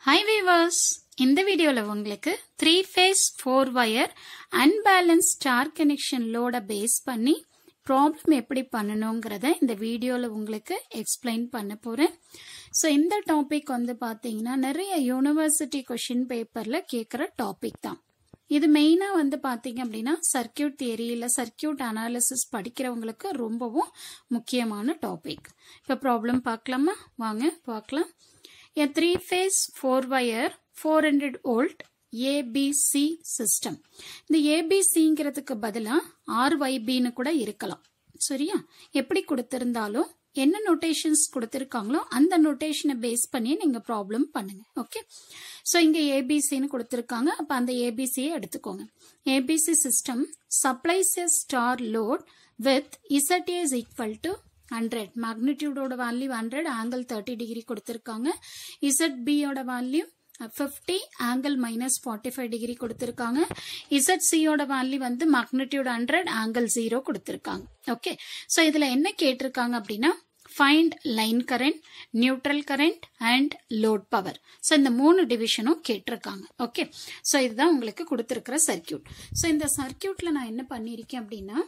high viewers இந்த வீடியோவில் உங்களுக்கு three phase four wire unbalance star connection லோட பேஸ் பண்ணி ப்ராப்ளம் எப்படி பண்ணணுங்கிறத இந்த வீடியோவில் உங்களுக்கு எக்ஸ்பிளைன் பண்ண போகிறேன் ஸோ இந்த டாபிக் வந்து பார்த்தீங்கன்னா நிறைய யூனிவர்சிட்டி கொஷின் பேப்பரில் கேட்குற டாபிக் தான் இது மெயினாக வந்து பார்த்தீங்க அப்படின்னா சர்க்கியூட் தியரி இல்லை சர்க்கியூட் அனாலிசிஸ் படிக்கிறவங்களுக்கு ரொம்பவும் முக்கியமான டாபிக் இப்போ ப்ராப்ளம் பார்க்கலாமா வாங்க பார்க்கலாம் A three phase four wire 400 volt ABC system இந்த ABCங்கிறதுக்கு பதிலா RYBன்னு கூட இருக்கலாம் சரியா எப்படி கொடுத்திருந்தாலும் என்ன நோட்டேஷன்ஸ் கொடுத்திருக்காங்களோ அந்த நோட்டேஷனை பேஸ் பண்ணி நீங்க ப்ராப்ளம் பண்ணுங்க ஓகே ஸோ இங்க ஏபிசின்னு கொடுத்திருக்காங்க அப்ப அந்த ஏபிசியை எடுத்துக்கோங்க A B C system supplies a star load with Z is equal to hundred மேக்னிடியூடோட value hundred angle thirty degree கொடுத்துருக்காங்க இசட் பியோட value fifty angle minus forty five degree கொடுத்துருக்காங்க இசட் சியோட வேல்யூ வந்து மேக்னிடியூட் ஹண்ட்ரட் ஆங்கிள் ஜீரோ கொடுத்துருக்காங்க okay so இதில் என்ன கேட்டிருக்காங்க அப்படின்னா find line current neutral current and load power so இந்த மூணு டிவிஷனும் கேட்டிருக்காங்க ஓகே ஸோ இதுதான் உங்களுக்கு கொடுத்துருக்கிற சர்க்கியூட் ஸோ இந்த சர்க்கியூட்ல நான் என்ன பண்ணியிருக்கேன் அப்படின்னா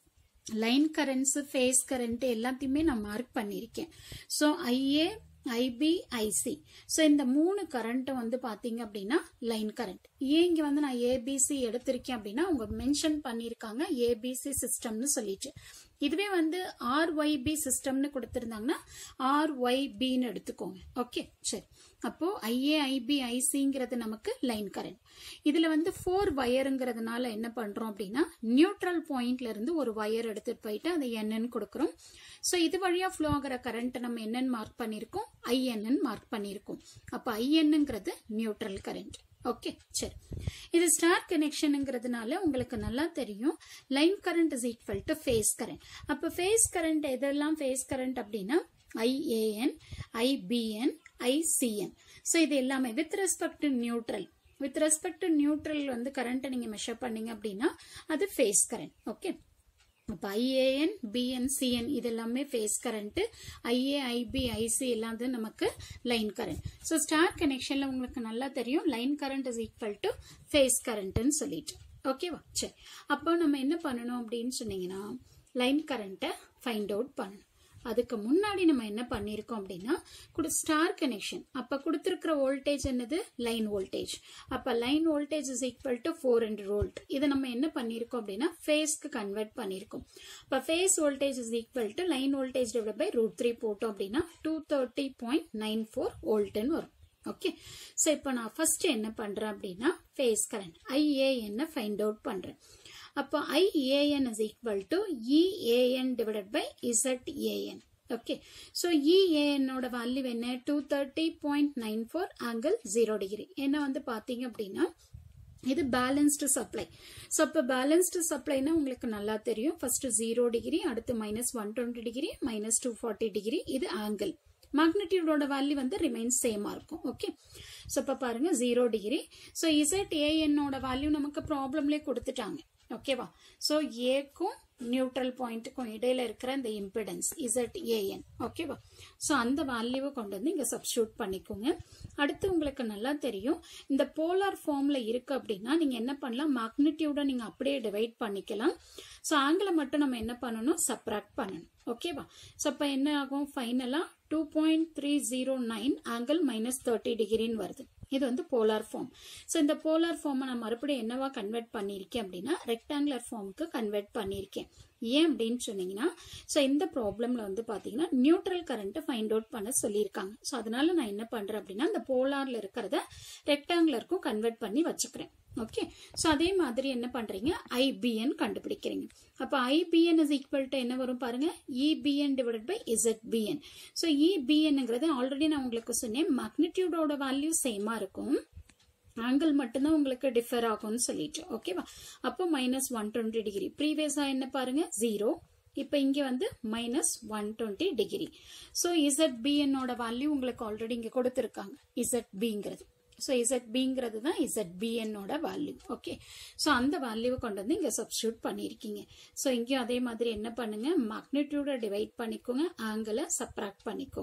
லைன் கரண்ட்ஸ் ஃபேஸ் கரண்ட் எல்லாத்தையுமே நான் மார்க் பண்ணியிருக்கேன் so I A I B I C so இந்த மூணு கரண்ட்டும் வந்து பார்த்தீங்க அப்படின்னா லைன் கரண்ட் ஏன் இங்கே வந்து நான் ஏபிசி எடுத்திருக்கேன் அப்படின்னா அவங்க மென்ஷன் பண்ணியிருக்காங்க ஏபிசி சிஸ்டம்னு சொல்லிட்டு இதுவே வந்து ஆர்ஒய்பி சிஸ்டம்னு கொடுத்துருந்தாங்கன்னா ஆர்ஒய்பின்னு எடுத்துக்கோங்க ஓகே சரி அப்போ ஐஏ ஐபி ஐசிங்கிறது நமக்கு லைன் கரண்ட் இதுல வந்து ஃபோர் வயருங்கிறதுனால என்ன பண்றோம் அப்படின்னா நியூட்ரல் பாயிண்ட்ல இருந்து ஒரு வயர் எடுத்துட்டு போயிட்டு அதை என்னன்னு கொடுக்குறோம் ஸோ இது வழியா ஃப்ளோ ஆகிற கரண்ட் நம்ம என்னன்னு மார்க் பண்ணியிருக்கோம் ஐஎன்னு மார்க் பண்ணியிருக்கோம் அப்போ ஐஎன்னுங்கிறது நியூட்ரல் கரண்ட் ஓகே சரி இது ஸ்டார் கனெக்ஷனுங்கிறதுனால உங்களுக்கு நல்லா தெரியும் line current is equal to phase current அப்போ ஃபேஸ் கரண்ட் எதெல்லாம் ஃபேஸ் கரண்ட் அப்படின்னா ஐஏஎன் ஐபிஎன் ஐசிஎன் ஸோ இது எல்லாமே with respect to neutral with respect to neutral வந்து கரண்ட்டை நீங்க மெஷர் பண்ணீங்க அப்படின்னா அது ஃபேஸ் கரண்ட் ஓகே இப்போ ஐஏஎன் பிஎன் சிஎன் இது எல்லாமே phase current I A I B I C எல்லாம் வந்து நமக்கு லைன் கரண்ட் ஸோ ஸ்டார் கனெக்ஷன்ல உங்களுக்கு நல்லா தெரியும் line current is equal to face கரண்ட்னு சொல்லிட்டு ஓகேவா சரி அப்போ நம்ம என்ன பண்ணணும் அப்படின்னு சொன்னீங்கன்னா லைன் கரண்ட்டை ஃபைண்ட் அவுட் பண்ணணும் அதுக்கு முன்னாடி நம்ம என்ன பண்ணியிருக்கோம் அப்படின்னா ஸ்டார் கனெக்ஷன் அப்ப கொடுத்துருக்கிற வோல்டேஜ் என்னது லைன் வோல்டேஜ் அப்ப line voltage is equal to four hundred volt இதை நம்ம என்ன பண்ணியிருக்கோம் அப்படின்னா ஃபேஸ்க்கு கன்வெர்ட் பண்ணியிருக்கோம் இப்போ phase voltage is equal to line voltage divide by root three போட்டோம் அப்படின்னா two thirty point nine four வோல்ட்னு வரும் ஓகே ஸோ இப்போ நான் ஃபர்ஸ்ட் என்ன பண்றேன் அப்படின்னா phase current I A N find out பண்றேன் அப்போ I A N is equal to E A N divided by Z A N okay so இஏஎன்னோட வேல்யூ என்ன two thirty point nine four angle zero degree என்ன வந்து பார்த்தீங்க அப்படின்னா இது பேலன்ஸ்டு சப்ளை ஸோ இப்போ பேலன்ஸ்டு சப்ளைனா உங்களுக்கு நல்லா தெரியும் ஃபர்ஸ்ட் ஜீரோ டிகிரி அடுத்து minus one twenty degree minus two forty degree இது ஆங்கிள் மேக்னிடியூடோட வேல்யூ வந்து ரிமைன் சேமா இருக்கும் ஓகே ஸோ இப்போ பாருங்க ஜீரோ டிகிரி ஸோ இசட் ஏஎன்னோட வேல்யூ நமக்கு ப்ராப்ளம்லேயே கொடுத்துட்டாங்க ஓகேவா ஸோ ஏக்கும் நியூட்ரல் பாயிண்ட்டுக்கும் இடையில இருக்கிற இந்த இம்பிடன்ஸ் இசட் ஏஎன் ஓகேவா ஸோ அந்த வேல்யூவை கொண்டு வந்து இங்கே சப்ஸ்டியூட் பண்ணிக்கோங்க அடுத்து உங்களுக்கு நல்லா தெரியும் இந்த போலார் ஃபார்ம்ல இருக்கு அப்படின்னா நீங்க என்ன பண்ணலாம் மேக்னிடியூட நீங்க அப்படியே டிவைட் பண்ணிக்கலாம் ஸோ ஆங்கிளை மட்டும் நம்ம என்ன பண்ணணும் சப்ராக்ட் பண்ணணும் ஓகேவா ஸோ அப்போ என்ன ஆகும் ஃபைனலாக two point three zero nine angle minus thirty டிகிரின்னு வருது இது வந்து போலார் ஃபார்ம் ஸோ இந்த போலார் ஃபார்மை நான் மறுபடியும் என்னவா கன்வெர்ட் பண்ணியிருக்கேன் அப்படின்னா ரெக்டாங்குலர் ஃபார்முக்கு கன்வெர்ட் பண்ணியிருக்கேன் ஏன் அப்படின்னு சொன்னீங்கன்னா ஸோ இந்த ப்ராப்ளம்ல வந்து பார்த்தீங்கன்னா நியூட்ரல் கரண்ட்டை ஃபைண்ட் அவுட் பண்ண சொல்லியிருக்காங்க ஸோ அதனால நான் என்ன பண்றேன் அப்படின்னா இந்த போலார்ல இருக்கிறத ரெக்டாங்குலருக்கும் கன்வெர்ட் பண்ணி வச்சுக்கிறேன் ஓகே ஸோ அதே மாதிரி என்ன பண்றீங்க ஐபிஎன் கண்டுபிடிக்கிறீங்க அப்போ ஐபிஎன் இஸ் ஈக்குவல் டு என்ன வரும் பாருங்க EBN divided by ZBN so இபிஎன்ங்கிறது ஆல்ரெடி நான் உங்களுக்கு சொன்னேன் மேக்னிடியூடோட வேல்யூ சேமா இருக்கும் ஆங்கிள் மட்டும்தான் உங்களுக்கு டிஃபர் ஆகும்னு சொல்லிட்டு ஓகேவா அப்போ மைனஸ் ஒன் டுவெண்ட்டி டிகிரி ப்ரீவியஸா என்ன பாருங்க ஜீரோ இப்போ இங்க வந்து minus one twenty degree so Z பிஎன்னோட வேல்யூ உங்களுக்கு ஆல்ரெடி இங்க கொடுத்துருக்காங்க இசட் பிங்கிறது ஸோ இசட் பிங்கிறது தான் இசட் பிஎன்னோட வேல்யூ ஓகே ஸோ அந்த வேல்யூவை கொண்டு வந்து இங்கே சப்ஸ்டியூட் பண்ணியிருக்கீங்க ஸோ இங்கேயும் அதே மாதிரி என்ன பண்ணுங்க மேக்னிடியூட டிவைட் பண்ணிக்கோங்க ஆங்கிளை சப்ராக்ட் பண்ணிக்கோங்க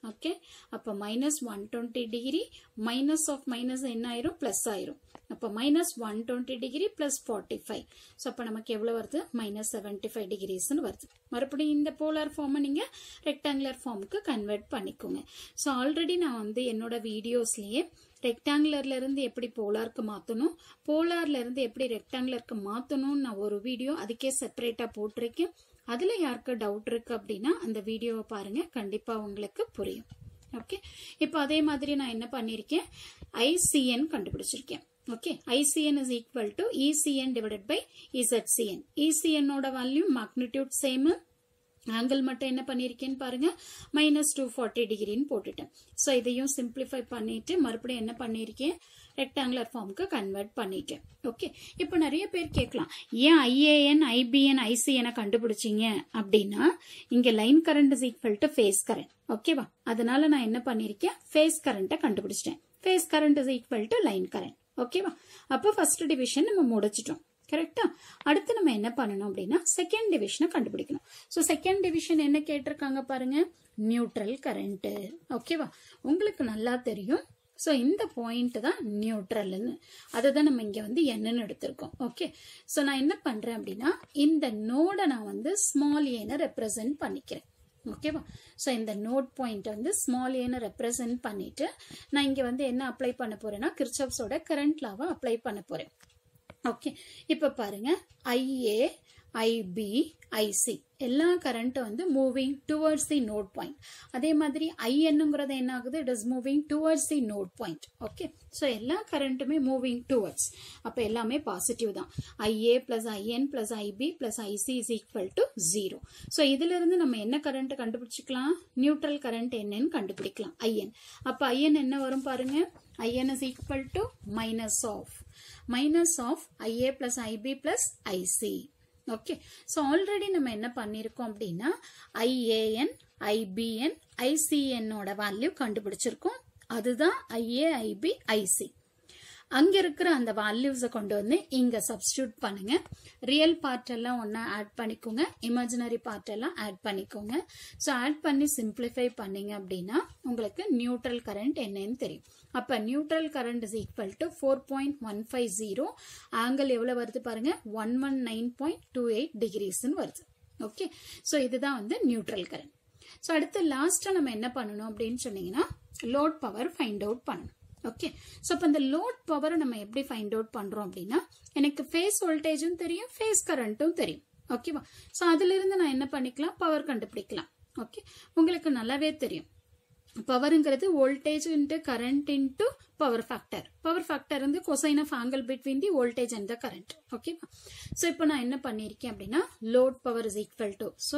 ஓகே அப்போ minus one twenty degree minus of minus என்ன ஆயிரும் ப்ளஸ் ஆயிரும் அப்போ minus one twenty degree plus forty five so அப்போ நமக்கு எவ்வளோ வருது மைனஸ் செவன்ட்டி ஃபைவ் டிகிரிஸ்னு வருது மறுபடியும் இந்த போலார் ஃபார்மை நீங்கள் ரெக்டாங்குலர் ஃபார்முக்கு கன்வெர்ட் பண்ணிக்கோங்க ஸோ ஆல்ரெடி நான் வந்து என்னோட வீடியோஸ்லேயே ரெக்டாங்குலர்ல இருந்து எப்படி போலாருக்கு மாற்றணும் போலார்ல இருந்து எப்படி ரெக்டாங்குலருக்கு மாற்றணும்னு நான் ஒரு வீடியோ அதுக்கே செப்பரேட்டாக போட்டிருக்கேன் அதில் யாருக்கு டவுட் இருக்கு அப்படின்னா அந்த வீடியோவை பாருங்க கண்டிப்பாக உங்களுக்கு புரியும் ஓகே இப்போ அதே மாதிரி நான் என்ன பண்ணியிருக்கேன் ஐசிஎன் கண்டுபிடிச்சிருக்கேன் okay ICN is equal to ECN divided by ZCN இசிஎன்னோட வேல்யூ மேக்னிடியூட் சேமு ஆங்கிள் மட்டும் என்ன பண்ணியிருக்கேன்னு பாருங்க மைனஸ் டூ ஃபார்ட்டி டிகிரின்னு போட்டுட்டேன் ஸோ இதையும் சிம்பிளிஃபை பண்ணிட்டு மறுபடியும் என்ன பண்ணியிருக்கேன் ரெக்டாங்குலர் ஃபார்முக்கு கன்வெர்ட் பண்ணிட்டேன் ஓகே இப்போ நிறைய பேர் கேட்கலாம் ஏன் ஐஏஎன் ஐபிஎன் ஐசிஎனை கண்டுபிடிச்சிங்க அப்படின்னா இங்கே line current is equal to phase current ஓகேவா அதனால நான் என்ன பண்ணியிருக்கேன் ஃபேஸ் கரண்ட்டை கண்டுபிடிச்சிட்டேன் phase current is equal to line current ஓகேவா அப்போ ஃபர்ஸ்ட் டிவிஷன் நம்ம முடிச்சிட்டோம் கரெக்டா அடுத்து நம்ம என்ன பண்ணணும் அப்படின்னா செகண்ட் டிவிஷனை கண்டுபிடிக்கணும் ஸோ செகண்ட் டிவிஷன் என்ன கேட்டிருக்காங்க பாருங்க நியூட்ரல் கரண்ட் ஓகேவா உங்களுக்கு நல்லா தெரியும் ஸோ இந்த பாயிண்ட் தான் நியூட்ரல்னு அதை தான் நம்ம இங்கே வந்து என்னன்னு எடுத்திருக்கோம் ஓகே ஸோ நான் என்ன பண்ணுறேன் அப்படின்னா இந்த நோடை நான் வந்து ஸ்மால் ஏனை ரெப்ரசன்ட் பண்ணிக்கிறேன் ஓகேவா ஸோ இந்த நோட் பாயிண்ட் வந்து ஸ்மால் ஏன்னு ரெப்ரசன்ட் பண்ணிட்டு நான் இங்கே வந்து என்ன அப்ளை பண்ண போறேன்னா கிர்ச்சப்ஸோட கரண்ட் லாவை அப்ளை பண்ண போறேன் ஓகே இப்போ பாருங்க ஐஏ ஐபி ஐசி எல்லா கரண்ட்டும் வந்து moving towards the node point அதே மாதிரி ஐஎன்னுங்கிறது என்ன ஆகுது it is moving towards the node point okay so எல்லா கரண்ட்டுமே மூவிங் டுவர்ட்ஸ் அப்போ எல்லாமே பாசிட்டிவ் தான் IA plus IN plus IB plus IC is equal to zero so இதுல இருந்து நம்ம என்ன கரண்ட் கண்டுபிடிச்சிக்கலாம் நியூட்ரல் கரண்ட் என்னன்னு கண்டுபிடிக்கலாம் ஐஎன் அப்போ ஐஎன் என்ன வரும் பாருங்க IN is equal to minus of minus of IA plus IB plus IC okay so already நம்ம என்ன பண்ணியிருக்கோம் அப்படின்னா ஐஏஎன் ஐபிஎன் ஐசிஎன்னோட வேல்யூ கண்டுபிடிச்சிருக்கோம் அதுதான் ஐஏ ஐபி ஐசி அங்க இருக்கிற அந்த வேல்யூஸை கொண்டு வந்து இங்க சப்ஸ்டியூட் பண்ணுங்க ரியல் பார்ட் எல்லாம் ஒன்னா ஆட் பண்ணிக்கோங்க இமேஜினரி பார்ட் எல்லாம் ஆட் பண்ணிக்கோங்க ஸோ ஆட் பண்ணி சிம்பிளிஃபை பண்ணீங்க அப்படின்னா உங்களுக்கு நியூட்ரல் கரண்ட் என்னன்னு தெரியும் அப்ப neutral current is equal to four point one five zero angle எவ்வளவு வருது பாருங்க one one nine point two eight டிகிரிஸ்ன்னு வருது ஓகே ஸோ இதுதான் வந்து நியூட்ரல் கரண்ட் ஸோ அடுத்து லாஸ்ட்டாக நம்ம என்ன பண்ணணும் அப்படின்னு சொன்னீங்கன்னா லோட் பவர் ஃபைண்ட் அவுட் பண்ணணும் ஓகே ஸோ இப்போ இந்த லோட் பவரை நம்ம எப்படி ஃபைண்ட் அவுட் பண்ணுறோம் அப்படின்னா எனக்கு ஃபேஸ் வோல்டேஜும் தெரியும் ஃபேஸ் கரண்ட்டும் தெரியும் ஓகேவா ஸோ அதிலிருந்து நான் என்ன பண்ணிக்கலாம் பவர் கண்டுபிடிக்கலாம் ஓகே உங்களுக்கு நல்லாவே தெரியும் பவருங்கிறது voltage into current into power factor power factor வந்து cosine of angle between the voltage and the current ஓகேவா ஸோ இப்போ நான் என்ன பண்ணியிருக்கேன் அப்படின்னா load power is equal to so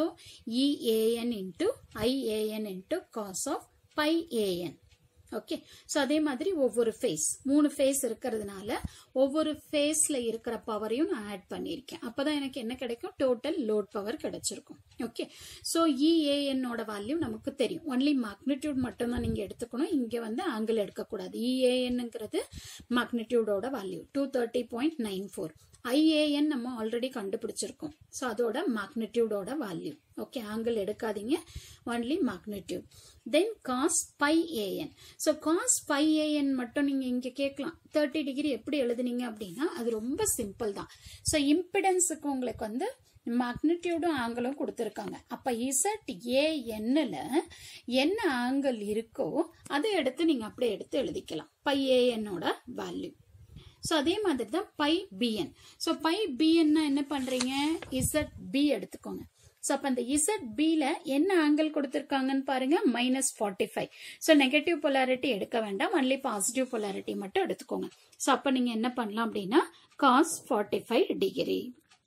EAN into IAN into cos of phi AN okay so அதே மாதிரி ஒவ்வொரு ஃபேஸ் மூணு ஃபேஸ் இருக்கிறதுனால ஒவ்வொரு ஃபேஸ்ல இருக்கிற பவரையும் நான் ஆட் பண்ணியிருக்கேன் அப்பதான் எனக்கு என்ன கிடைக்கும் டோட்டல் லோட் பவர் கிடைச்சிருக்கும் ஓகே ஸோ இஏஎன்னோட வேல்யூ நமக்கு தெரியும் ஒன்லி மேக்னிடியூட் மட்டும் தான் நீங்க எடுத்துக்கணும் இங்க வந்து ஆங்கிள் எடுக்கக்கூடாது இஏஎன்ங்கிறது மேக்னிடியூடோட value two thirty point nine four IAN நம்ம ஆல்ரெடி கண்டுபிடிச்சிருக்கோம் ஸோ அதோட மேக்னிடியூடோட வேல்யூ ஓகே ஆங்கிள் எடுக்காதீங்க only magnitude then cos phi AN so cos phi AN மட்டும் நீங்க இங்க கேட்கலாம் தேர்ட்டி டிகிரி எப்படி எழுதுனீங்க அப்படின்னா அது ரொம்ப சிம்பிள் தான் ஸோ இம்பிடன்ஸுக்கு உங்களுக்கு வந்து மேக்னிடியூடும் ஆங்கிளும் கொடுத்துருக்காங்க அப்ப இசட் ஏஎன்ல என்ன ஆங்கிள் இருக்கோ அதை எடுத்து நீங்க அப்படியே எடுத்து எழுதிக்கலாம் பை ஏஎன்னோட வேல்யூ ஸோ அதே மாதிரி தான் பை பிஎன் ஸோ பை பிஎன்னா என்ன பண்றீங்க இசட் பி எடுத்துக்கோங்க ஸோ அப்போ அந்த இசட் பில என்ன ஆங்கிள் கொடுத்துருக்காங்கன்னு பாருங்க minus forty five so negative polarity எடுக்க வேண்டாம் ஒன்லி பாசிட்டிவ் பொலாரிட்டி மட்டும் எடுத்துக்கோங்க ஸோ அப்போ நீங்க என்ன பண்ணலாம் அப்படின்னா cos forty five degree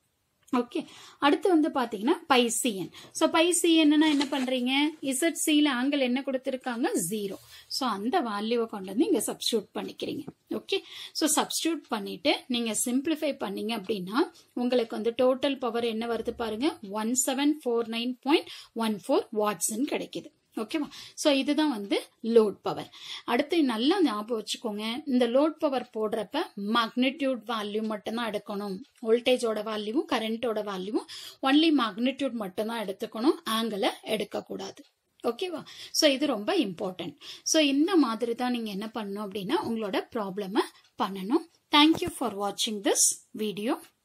okay அடுத்து வந்து பாத்தீங்கன்னா பைசிஎன் ஸோ பைசிஎன்னா என்ன பண்றீங்க இசட் சில ஆங்கிள் என்ன கொடுத்துருக்காங்க ஜீரோ ஸோ அந்த வேல்யூவை கொண்டு வந்து இங்க சப்ஸ்டியூட் பண்ணிக்கிறீங்க ஓகே ஸோ சப்ஸ்டியூட் பண்ணிட்டு நீங்க சிம்பிளிஃபை பண்ணீங்க அப்படின்னா உங்களுக்கு வந்து டோட்டல் பவர் என்ன வருது பாருங்க one seven four nine point one four வாட்ஸ்ன்னு கிடைக்குது ஓகேவா ஸோ இதுதான் வந்து லோட் பவர் அடுத்து நல்லா ஞாபகம் வச்சுக்கோங்க இந்த லோட் பவர் போடுறப்ப மேக்னிடியூட் வேல்யூ மட்டும்தான் எடுக்கணும் வோல்டேஜோட வேல்யூவும் கரண்டோட வேல்யூவும் ஒன்லி மேக்னிடியூட் மட்டும்தான் எடுத்துக்கணும் ஆங்கிளை எடுக்கக்கூடாது ஓகேவா ஸோ இது ரொம்ப இம்பார்ட்டன்ட் ஸோ இந்த மாதிரி தான் நீங்கள் என்ன பண்ணணும் அப்படின்னா உங்களோட ப்ராப்ளமை பண்ணணும் தேங்க்யூ ஃபார் வாட்சிங் திஸ் வீடியோ